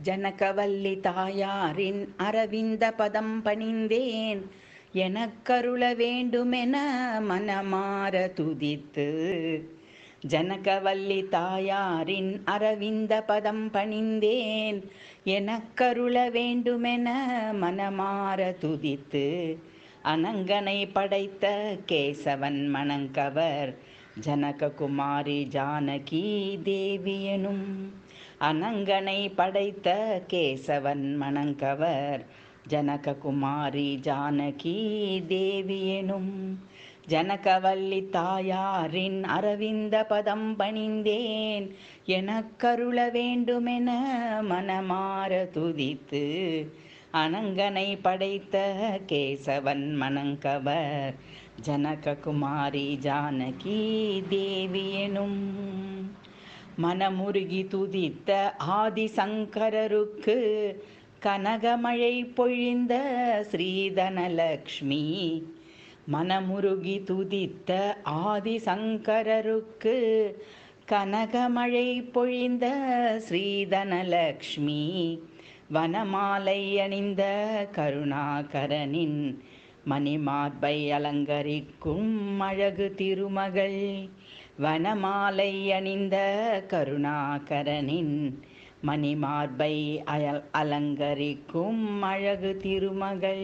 ஜனகவல்லி தாயாரின் அரவிந்த பதம் பணிந்தேன் எனக்கருள வேண்டுமென மனமார துதித்து ஜனகவல்லி தாயாரின் அரவிந்த பதம் பணிந்தேன் எனக்கருள வேண்டுமென மனமார துதித்து அனங்கனை படைத்த கேசவன் மணங்கவர் ஜனககுமாரி ஜானகி தேவியனும் அனங்கனை படைத்த கேசவன் மணங்கவர் ஜனககுமாரி ஜானகி தேவியனும் ஜனகவல்லி தாயாரின் அரவிந்த பதம் பணிந்தேன் எனக்கருள வேண்டுமென மனமார துதித்து அனங்கனை படைத்த கேசவன் மணங்கவர் ஜனககுமாரி ஜானகி தேவியனும் மனமுருகி துதித்த ஆதிசங்கரருக்கு கனகமழை பொழிந்த ஸ்ரீதனலக்ஷ்மி மனமுருகி துதித்த ஆதிசங்கரருக்கு கனகமழை பொழிந்த ஸ்ரீதனலக்ஷ்மி வனமாலை அணிந்த கருணாகரனின் மணிமார்பை அலங்கரிக்கும் அழகு திருமகள் வனமாலை அணிந்த கருணாகரனின் மணிமார்பை அயல் அலங்கரிக்கும் அழகு திருமகள்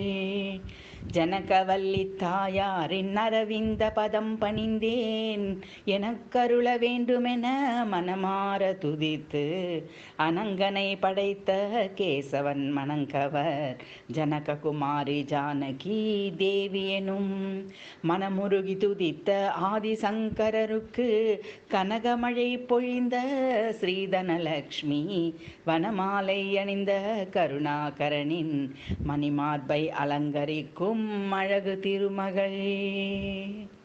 ஜனகவல்லி தாயாரின் அரவிந்த பதம் பணிந்தேன் எனக்கருள வேண்டுமென மனமார துதித்து அனங்கனை படைத்த கேசவன் மணங்கவர் ஜனககுமாரி ஜானகி தேவி எனும் மனமுருகி துதித்த ஆதிசங்கரருக்கு கனகமழை பொழிந்த ஸ்ரீதனலக்ஷ்மி வனமாலை அணிந்த கருணாகரனின் மணிமார்பை அலங்கரிக்கும் அழகு திருமகள்